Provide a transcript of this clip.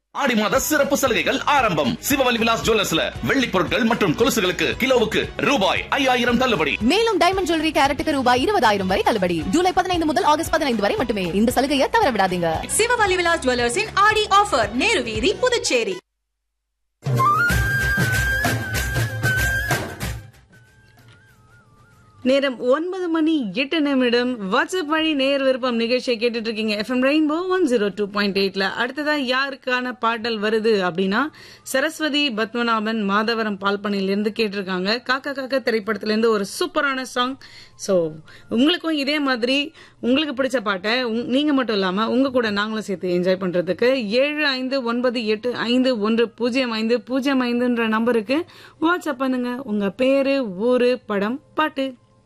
ஆடி மாத சிறப்பு சலுகைகள் ஆரம்பம் சிவவலி விலாஸ் ஜுவல்லர்ஸ்ல வெள்ளி பொருட்கள் மற்றும் கொலுசுகளுக்கு கிலோவுக்கு ரூபாய் ஐயாயிரம் தள்ளுபடி மேலும் டைமண்ட் ஜுவல்லரி கேரட்டுக்கு ரூபாய் இருபதாயிரம் வரை தள்ளுபடி ஜூலை பதினைந்து முதல் ஆகஸ்ட் பதினைந்து வரை மட்டுமே இந்த சலுகையை தவற விடாதீங்க சிவவலி விலாஸ் ஜுவல்லர்ஸின் ஆடி ஆஃபர் நேரு வீதி புதுச்சேரி நேரம் ஒன்பது மணி எட்டு நிமிடம் வாட்ஸ்அப் வழி நேர் விருப்பம் நிகழ்ச்சியை கேட்டுட்டு இருக்கீங்க FM Rainbow one zero two point எயிட்ல அடுத்ததா யாருக்கான பாடல் வருது அப்படின்னா சரஸ்வதி பத்மநாபன் மாதவரம் பால்பனையில இருந்து கேட்டிருக்காங்க காக்கா காக்கா திரைப்படத்துல இருந்து ஒரு சூப்பரான சாங் ஸோ உங்களுக்கும் இதே மாதிரி உங்களுக்கு பிடிச்ச பாட்டை உங்க- நீங்க மட்டும் இல்லாம உங்க கூட நாங்களும் சேர்த்து என்ஜாய் பண்றதுக்கு ஏழு ஐந்து ஒன்பது எட்டு ஐந்து ஒன்று பூஜ்ஜியம் ஐந்து பூஜ்ஜியம் ஐந்துன்ற நம்பருக்கு வாட்ஸ்அப் பண்ணுங்க உங்க பேரு ஊரு படம் பாட்டு